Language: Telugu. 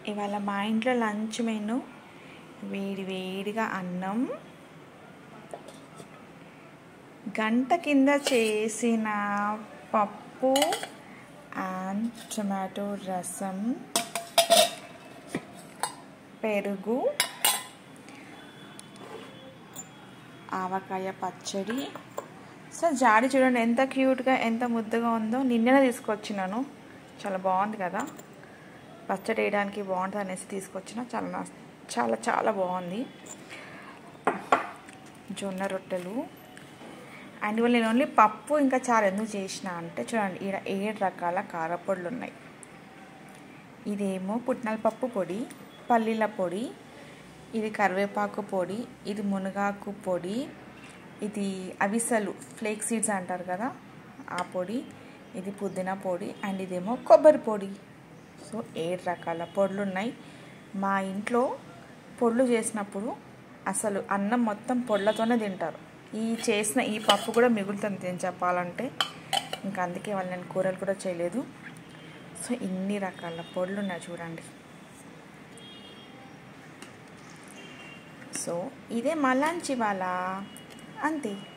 ఇవాళ మా ఇంట్లో లంచ్ మెను వేడి వేడిగా అన్నం గంట కింద చేసిన పప్పు అండ్ టొమాటో రసం పెరుగు ఆవకాయ పచ్చడి సో జాడి చూడండి ఎంత క్యూట్గా ఎంత ముద్దుగా ఉందో నిన్ననే తీసుకొచ్చినాను చాలా బాగుంది కదా పచ్చడి వేయడానికి బాగుంటుంది అనేసి తీసుకొచ్చిన చాలా నా చాలా చాలా బాగుంది జొన్న రొట్టెలు అండ్ ఇవాళ నేను ఓన్లీ పప్పు ఇంకా చాలా ఎందుకు చేసిన అంటే చూడండి ఈడ ఏడు రకాల కారపొడులు ఉన్నాయి ఇదేమో పుట్నాల పప్పు పొడి పల్లీల పొడి ఇది కరివేపాకు పొడి ఇది మునగాకు పొడి ఇది అవిసలు ఫ్లేక్ సీడ్స్ అంటారు కదా ఆ పొడి ఇది పుదీనా పొడి అండ్ ఇదేమో కొబ్బరి పొడి సో ఏడు రకాల పొడులు ఉన్నాయి మా ఇంట్లో పొడులు చేసినప్పుడు అసలు అన్నం మొత్తం పొళ్ళతోనే తింటారు ఈ చేసిన ఈ పప్పు కూడా మిగులుతుంది నేను చెప్పాలంటే ఇంకా అందుకే వాళ్ళు నేను కూరలు కూడా చేయలేదు సో ఇన్ని రకాల పొడులు ఉన్నాయి చూడండి సో ఇదే మా లంచ్ ఇవాళ అంతే